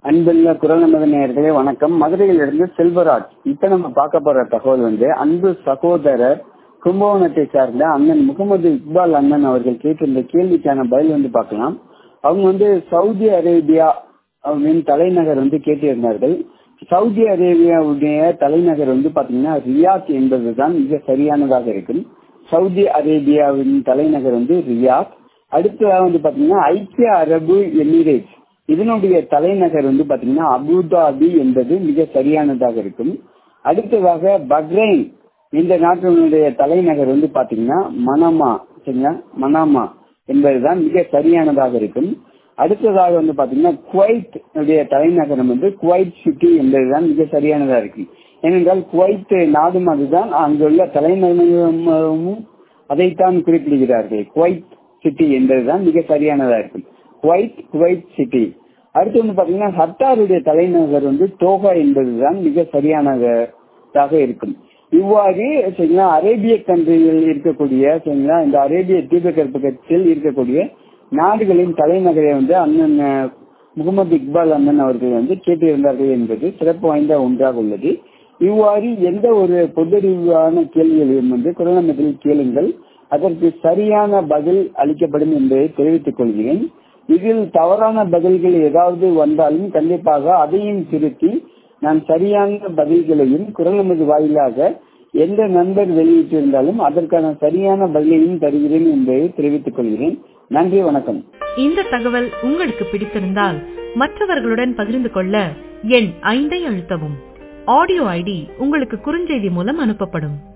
அன்புள்ள குரல் நமது நேயர்களே வணக்கம் மதுரையிலிருந்து செல்வராஜ் இப்ப நம்ம பார்க்க போற தகவல் வந்து அன்பு சகோதரர் கும்பகோணத்தை சார்ந்த அண்ணன் முகமது இக்பால் அண்ணன் அவர்கள் கேட்டிருந்த கேள்விக்கான பதில் வந்து பார்க்கலாம் அவங்க வந்து சவுதி அரேபியா அவங்களின் தலைநகர் வந்து கேட்டிருந்தார்கள் சவுதி அரேபியாவுடைய தலைநகர் வந்து பாத்தீங்கன்னா ரியாத் என்பதுதான் மிக சரியானதாக இருக்கும் சவுதி அரேபியாவின் தலைநகர் வந்து ரியாத் அடுத்ததாக வந்து பாத்தீங்கன்னா ஐக்கிய அரபு எமிரேட்ஸ் இதனுடைய தலைநகர் வந்து பாத்தீங்கன்னா அபுதாபி என்பது மிக சரியானதாக இருக்கும் அடுத்ததாக பக்ரைன் இந்த நாட்டினுடைய தலைநகர் வந்து பாத்தீங்கன்னா மனமா சரிங்களா மனாமா என்பதுதான் மிக சரியானதாக இருக்கும் அடுத்ததாக வந்து பாத்தீங்கன்னா குவைத் உடைய தலைநகரம் வந்து குவைத் சிட்டி என்பதுதான் மிக சரியானதா இருக்கு ஏனென்றால் குவைத் நாடும் அதுதான் அங்குள்ள தலைநகரமும் அதைத்தான் குறிப்பிடுகிறார்கள் குவைத் சிட்டி என்பதுதான் மிக சரியானதா இருக்கும் குவைத் குவைத் சிட்டி அடுத்து வந்து பாத்தீங்கன்னா ஹட்டாருடைய தலைநகர் வந்து தோகா என்பதுதான் மிக சரியானதாக இருக்கும் இவ்வாறு சரிங்களா அரேபிய கண்ட்ரியில் இருக்கக்கூடிய சரிங்களா இந்த அரேபிய தீபகற்பகத்தில் இருக்கக்கூடிய நாடுகளின் தலைநகரை வந்து அண்ணன் முகமது இக்பால் அண்ணன் அவர்கள் வந்து கேட்டிருந்தார்கள் என்பது சிறப்பு வாய்ந்த ஒன்றாக உள்ளது இவ்வாறு எந்த ஒரு பொதறிவான கேள்விகளையும் வந்து குரலமத்தில் கேளுங்கள் அதற்கு சரியான பதில் அளிக்கப்படும் என்பதை தெரிவித்துக் கொள்கிறேன் இதில் தவறான பதில்கள் ஏதாவது வந்தாலும் கண்டிப்பாக அதையும் திருத்தி நான் சரியான பதில்களையும் குரல் நமது வாயிலாக எந்த நண்பர் வெளியிட்டிருந்தாலும் அதற்கான சரியான பதிலையும் தருகிறேன் என்பதை தெரிவித்துக் கொள்கிறேன் நன்றி வணக்கம் இந்த தகவல் உங்களுக்கு பிடித்திருந்தால் மற்றவர்களுடன் பகிர்ந்து கொள்ள எண் ஐந்தை அழுத்தவும் ஆடியோ ஐடி உங்களுக்கு குறுஞ்செய்தி மூலம் அனுப்பப்படும்